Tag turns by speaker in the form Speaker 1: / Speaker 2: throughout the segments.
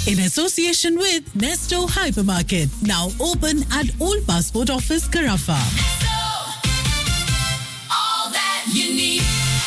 Speaker 1: in association with Nesto Hypermarket, now open at Old Passport Office, Carafa.
Speaker 2: all that you need.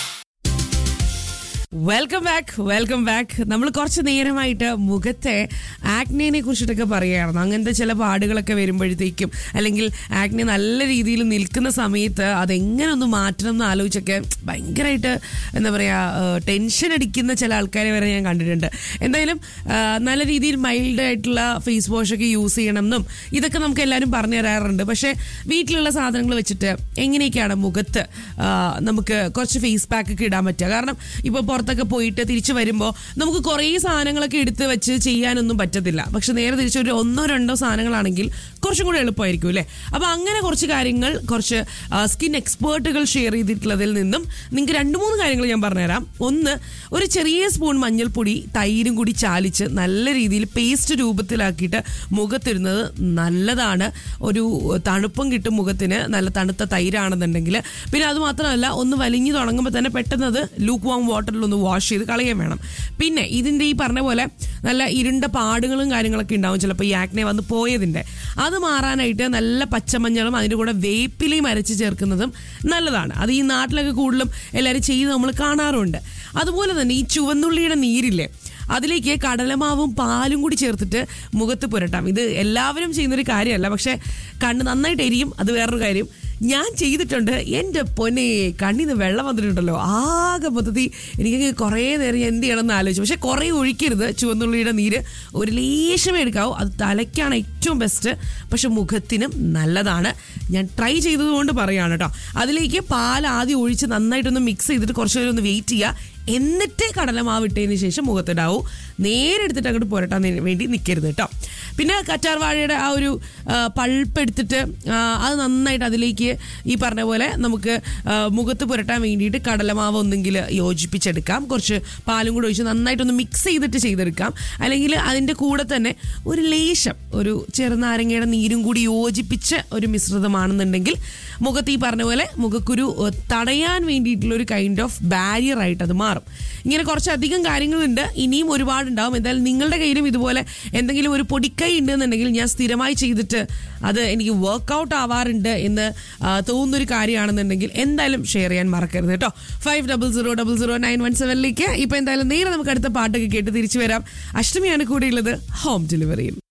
Speaker 3: Welcome back welcome back നമ്മൾ കുറച്ച് നേരമായിട്ട് മുഖത്തെ ആക്നെനെ കുറിച്ചിട്ടൊക്കെ പറയുകയായിരുന്നു അങ്ങനത്തെ ചില പാടുകളൊക്കെ വരുമ്പോഴത്തേക്കും അല്ലെങ്കിൽ ആക്നെ നല്ല രീതിയിൽ നിൽക്കുന്ന സമയത്ത് അതെങ്ങനെ ഒന്ന് മാറ്റണം എന്ന് ആലോചിച്ചൊക്കെ ഭയങ്കരമായിട്ട് എന്താ പറയുക ടെൻഷൻ അടിക്കുന്ന ചില ആൾക്കാരെ വരെ ഞാൻ കണ്ടിട്ടുണ്ട് എന്തായാലും ആ, നല്ല രീതിയിൽ മൈൽഡ് ആയിട്ടുള്ള ഫേസ് വാഷ് ഒക്കെ യൂസ് ചെയ്യണം എന്നും ഇതൊക്കെ നമുക്ക് എല്ലാവരും പറഞ്ഞു തരാറുണ്ട് പക്ഷേ വീട്ടിലുള്ള സാധനങ്ങൾ വെച്ചിട്ട് എങ്ങനെയൊക്കെയാണ് മുഖത്ത് ആ, നമുക്ക് കുറച്ച് ഫേസ് പാക്ക് ഒക്കെ ഇടാൻ പറ്റുക കാരണം ഇപ്പോൾ പുറത്തൊക്കെ പോയിട്ട് തിരിച്ചു വരുമ്പോൾ നമുക്ക് കുറേ സാധനങ്ങളൊക്കെ എടുത്ത് വെച്ച് ചെയ്യാനൊന്നും പറ്റത്തില്ല പക്ഷെ നേരെ തിരിച്ച് ഒരു ഒന്നോ രണ്ടോ സാധനങ്ങളാണെങ്കിൽ കുറച്ചും കൂടെ എളുപ്പമായിരിക്കും അല്ലേ അപ്പോൾ അങ്ങനെ കുറച്ച് കാര്യങ്ങൾ കുറച്ച് സ്കിൻ എക്സ്പേർട്ടുകൾ ഷെയർ ചെയ്തിട്ടുള്ളതിൽ നിന്നും നിങ്ങൾക്ക് രണ്ട് മൂന്ന് കാര്യങ്ങൾ ഞാൻ പറഞ്ഞുതരാം ഒന്ന് ഒരു ചെറിയ സ്പൂൺ മഞ്ഞൾപ്പൊടി തൈരും കൂടി ചാലിച്ച് നല്ല രീതിയിൽ പേസ്റ്റ് രൂപത്തിലാക്കിയിട്ട് മുഖത്തിരുന്നത് നല്ലതാണ് ഒരു തണുപ്പും കിട്ടും മുഖത്തിന് നല്ല തണുത്ത തൈരാണെന്നുണ്ടെങ്കിൽ പിന്നെ അത് മാത്രമല്ല ഒന്ന് വലിഞ്ഞു തുടങ്ങുമ്പോൾ തന്നെ പെട്ടെന്ന് അത് ലൂക്ക് വാം വാട്ടറിൽ ഒന്ന് വാഷ് ചെയ്ത് കളയാൻ വേണം പിന്നെ ഇതിൻ്റെ ഈ പറഞ്ഞ പോലെ നല്ല ഇരുണ്ട പാടുകളും കാര്യങ്ങളൊക്കെ ഉണ്ടാവും ചിലപ്പോൾ ഈ ആക്നെ വന്ന് പോയതിൻ്റെ അത് മാറാനായിട്ട് നല്ല പച്ചമഞ്ഞളും അതിൻ്റെ കൂടെ വേപ്പിലയും അരച്ച് ചേർക്കുന്നതും നല്ലതാണ് അത് ഈ നാട്ടിലൊക്കെ കൂടുതലും എല്ലാവരും ചെയ്ത് നമ്മൾ കാണാറുണ്ട് അതുപോലെ തന്നെ ഈ ചുവന്നുള്ളിയുടെ നീരില്ലേ അതിലേക്ക് കടലമാവും പാലും കൂടി ചേർത്തിട്ട് മുഖത്ത് പുരട്ടാം ഇത് എല്ലാവരും ചെയ്യുന്നൊരു കാര്യമല്ല പക്ഷെ കണ്ണ് നന്നായിട്ട് എരിയും അത് വേറൊരു കാര്യം ഞാൻ ചെയ്തിട്ടുണ്ട് എൻ്റെ പൊന്നെ കണ്ണിന്ന് വെള്ളം വന്നിട്ടുണ്ടല്ലോ ആകെ മൊത്തത്തിൽ എനിക്ക് കുറേ നേരം ഞാൻ എന്ത് ചെയ്യണമെന്ന് ആലോചിച്ചു പക്ഷെ കുറേ ഒഴിക്കരുത് ചുവന്നുള്ളിയുടെ നീര് ഒരു ലേശമേ എടുക്കാവൂ അത് തലയ്ക്കാണ് ഏറ്റവും ബെസ്റ്റ് പക്ഷെ മുഖത്തിനും നല്ലതാണ് ഞാൻ ട്രൈ ചെയ്തതുകൊണ്ട് പറയുകയാണ് കേട്ടോ അതിലേക്ക് പാൽ ആദ്യം ഒഴിച്ച് നന്നായിട്ടൊന്ന് മിക്സ് ചെയ്തിട്ട് കുറച്ച് നേരം ഒന്ന് വെയിറ്റ് ചെയ്യുക എന്നിട്ട് കടലമാവ് ഇട്ടതിന് ശേഷം മുഖത്തിടാവൂ നേരെ എടുത്തിട്ട് അങ്ങോട്ട് പുരട്ടാൻ നി- വേണ്ടി നിൽക്കരുത് കേട്ടോ പിന്നെ കറ്റാർ വാഴയുടെ ആ ഒരു ആ, പൾപ്പ് എടുത്തിട്ട് ആ, അത് നന്നായിട്ട് അതിലേക്ക് ഈ പറഞ്ഞ പോലെ നമുക്ക് ആ, മുഖത്ത് പുരട്ടാൻ വേണ്ടിയിട്ട് കടലമാവ് ഒന്നെങ്കിൽ യോജിപ്പിച്ചെടുക്കാം കുറച്ച് പാലും കൂടെ ഒഴിച്ച് നന്നായിട്ടൊന്ന് മിക്സ് ചെയ്തിട്ട് ചെയ്തെടുക്കാം അല്ലെങ്കിൽ അതിൻ്റെ കൂടെ തന്നെ ഒരു ലേശം ഒരു ചെറുനാരങ്ങയുടെ നീരും കൂടി യോജിപ്പിച്ച ഒരു മിശ്രിതമാണെന്നുണ്ടെങ്കിൽ മുഖത്ത് ഈ പറഞ്ഞ പോലെ മുഖക്കുരു ഏഹ്, തടയാൻ വേണ്ടിയിട്ടുള്ള ഒരു കൈൻഡ് ഓഫ് ബാരിയർ ആയിട്ട് അത് മാറും ഇങ്ങനെ കുറച്ചധികം കാര്യങ്ങളുണ്ട് ഇനിയും ഒരുപാടുണ്ടാവും എന്തായാലും നിങ്ങളുടെ കയ്യിലും ഇതുപോലെ എന്തെങ്കിലും ഒരു പൊടിക്കൈ ഉണ്ടെന്നുണ്ടെങ്കിൽ ഞാൻ സ്ഥിരമായി ചെയ്തിട്ട് അത് എനിക്ക് വർക്കൗട്ട് ആവാറുണ്ട് എന്ന് ആ, തോന്നുന്നൊരു കാര്യമാണെന്നുണ്ടെങ്കിൽ എന്തായാലും ഷെയർ ചെയ്യാൻ മറക്കരുത് കേട്ടോ five double zero double zero nine one സെവനിലേക്ക് ഇപ്പൊ എന്തായാലും നേരെ നമുക്ക് അടുത്ത പാട്ടൊക്കെ കേട്ട് തിരിച്ചു വരാം അഷ്ടമിയാണ് കൂടെയുള്ളത് ഹോം ഡെലിവറിയിൽ